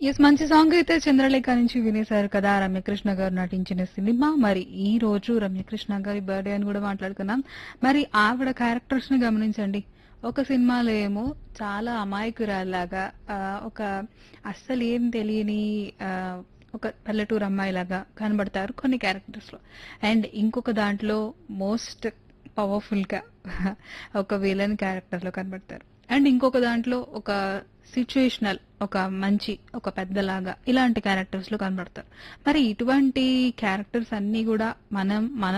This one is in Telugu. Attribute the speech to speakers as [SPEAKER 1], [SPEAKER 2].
[SPEAKER 1] ఎస్ మంచి సాంగ్ అయితే చంద్రలేఖ నుంచి వినేశారు కదా రమ్యకృష్ణ గారు నటించిన సినిమా మరి ఈ రోజు రమ్యకృష్ణ గారి బర్త్డే అని కూడా మాట్లాడుకున్నాం మరి ఆవిడ క్యారెక్టర్స్ ని గమనించండి ఒక సినిమాలో ఏమో చాలా అమాయకురాల్లాగా ఆ, ఒక అస్సలు ఏం తెలియని ఆ, ఒక పల్లెటూరు అమ్మాయి లాగా కనబడతారు కొన్ని క్యారెక్టర్స్ లో అండ్ ఇంకొక దాంట్లో మోస్ట్ పవర్ఫుల్ గా ఒక విలన్ క్యారెక్టర్ లో కనబడతారు అండ్ ఇంకొక దాంట్లో ఒక సిచ్యుయేషనల్ ఒక మంచి ఒక పెద్దలాగా ఇలాంటి క్యారెక్టర్స్ లో కనబడతారు మరి ఇటువంటి క్యారెక్టర్స్ అన్ని కూడా మనం మన